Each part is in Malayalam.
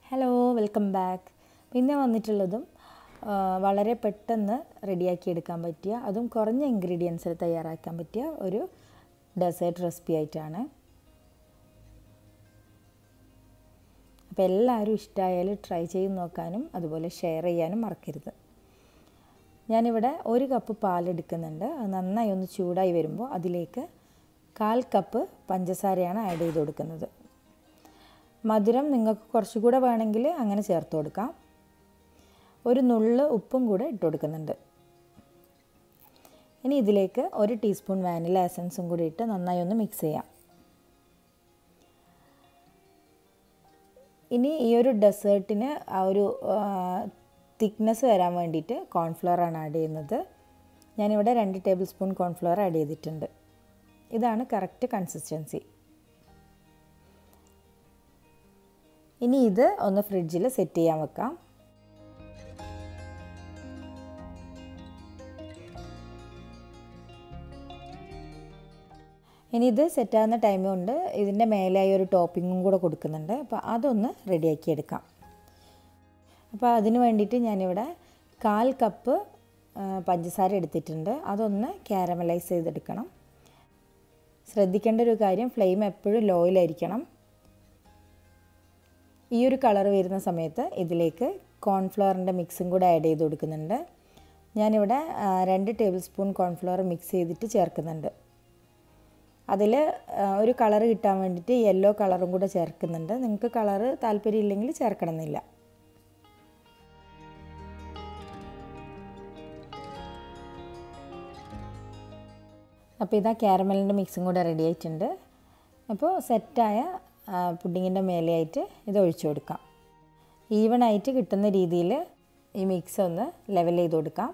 ഹലോ വെൽക്കം ബാക്ക് പിന്നെ വന്നിട്ടുള്ളതും ആ, വളരെ പെട്ടെന്ന് റെഡിയാക്കി എടുക്കാൻ പറ്റിയ അതും കുറഞ്ഞ ഇൻഗ്രീഡിയൻസിൽ തയ്യാറാക്കാൻ പറ്റിയ ഒരു ഡെസേർട്ട് റെസിപ്പി ആയിട്ടാണ് അപ്പോൾ എല്ലാവരും ഇഷ്ടമായാൽ ട്രൈ ചെയ്ത് നോക്കാനും അതുപോലെ ഷെയർ ചെയ്യാനും മറക്കരുത് ഞാനിവിടെ ഒരു കപ്പ് പാലെടുക്കുന്നുണ്ട് അത് നന്നായി ഒന്ന് ചൂടായി വരുമ്പോൾ അതിലേക്ക് കാൽ കപ്പ് പഞ്ചസാരയാണ് ആഡ് ചെയ്ത് കൊടുക്കുന്നത് മധുരം നിങ്ങൾക്ക് കുറച്ചുകൂടെ വേണമെങ്കിൽ അങ്ങനെ ചേർത്ത് കൊടുക്കാം ഒരു നുള്ള് ഉപ്പും കൂടെ ഇട്ട് കൊടുക്കുന്നുണ്ട് ഇനി ഇതിലേക്ക് ഒരു ടീസ്പൂൺ വാനില എസൻസും കൂടി ഇട്ട് നന്നായി ഒന്ന് മിക്സ് ചെയ്യാം ഇനി ഈ ഒരു ഡെസേർട്ടിന് ആ ഒരു തിക്നെസ് വരാൻ വേണ്ടിയിട്ട് കോൺഫ്ലവർ ആണ് ആഡ് ചെയ്യുന്നത് ഞാനിവിടെ രണ്ട് ടേബിൾ സ്പൂൺ കോൺഫ്ലവർ ആഡ് ചെയ്തിട്ടുണ്ട് ഇതാണ് കറക്റ്റ് കൺസിസ്റ്റൻസി ഇനി ഇത് ഒന്ന് ഫ്രിഡ്ജിൽ സെറ്റ് ചെയ്യാൻ വെക്കാം ഇനി ഇത് സെറ്റാകുന്ന ടൈം കൊണ്ട് ഇതിൻ്റെ മേലായി ഒരു ടോപ്പിങ്ങും കൂടെ കൊടുക്കുന്നുണ്ട് അപ്പോൾ അതൊന്ന് റെഡിയാക്കി എടുക്കാം അപ്പോൾ അതിന് വേണ്ടിയിട്ട് ഞാനിവിടെ കാൽ കപ്പ് പഞ്ചസാര എടുത്തിട്ടുണ്ട് അതൊന്ന് ക്യാരമലൈസ് ചെയ്തെടുക്കണം ശ്രദ്ധിക്കേണ്ട ഒരു കാര്യം ഫ്ലെയിം എപ്പോഴും ലോയിലായിരിക്കണം ഈ ഒരു കളർ വരുന്ന സമയത്ത് ഇതിലേക്ക് കോൺഫ്ലവറിൻ്റെ മിക്സും കൂടെ ആഡ് ചെയ്ത് കൊടുക്കുന്നുണ്ട് ഞാനിവിടെ രണ്ട് ടേബിൾ സ്പൂൺ കോൺഫ്ലവർ മിക്സ് ചെയ്തിട്ട് ചേർക്കുന്നുണ്ട് അതിൽ ഒരു കളർ കിട്ടാൻ വേണ്ടിയിട്ട് യെല്ലോ കളറും കൂടെ ചേർക്കുന്നുണ്ട് നിങ്ങൾക്ക് കളറ് താല്പര്യമില്ലെങ്കിൽ ചേർക്കണമെന്നില്ല അപ്പോൾ ഇതാ ക്യാരമലിൻ്റെ മിക്സും കൂടെ റെഡി ആയിട്ടുണ്ട് അപ്പോൾ സെറ്റായ പുഡിങ്ങിൻ്റെ മേലെയായിട്ട് ഇത് ഒഴിച്ചു കൊടുക്കാം ഈവൺ ആയിട്ട് കിട്ടുന്ന രീതിയിൽ ഈ മിക്സ് ഒന്ന് ലെവൽ ചെയ്ത് കൊടുക്കാം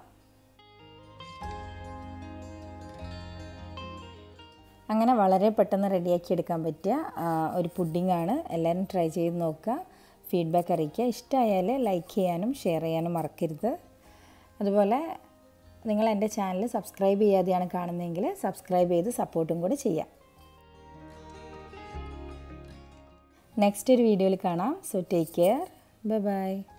അങ്ങനെ വളരെ പെട്ടെന്ന് റെഡിയാക്കി എടുക്കാൻ പറ്റിയ ഒരു പുഡിങ്ങാണ് എല്ലാവരും ട്രൈ ചെയ്ത് നോക്കുക ഫീഡ്ബാക്ക് അറിയിക്കുക ഇഷ്ടമായാൽ ലൈക്ക് ചെയ്യാനും ഷെയർ ചെയ്യാനും മറക്കരുത് അതുപോലെ നിങ്ങൾ എൻ്റെ ചാനൽ സബ്സ്ക്രൈബ് ചെയ്യാതെയാണ് കാണുന്നതെങ്കിൽ സബ്സ്ക്രൈബ് ചെയ്ത് സപ്പോർട്ടും കൂടി ചെയ്യാം നെക്സ്റ്റ് ഒരു വീഡിയോയിൽ കാണാം so take care bye by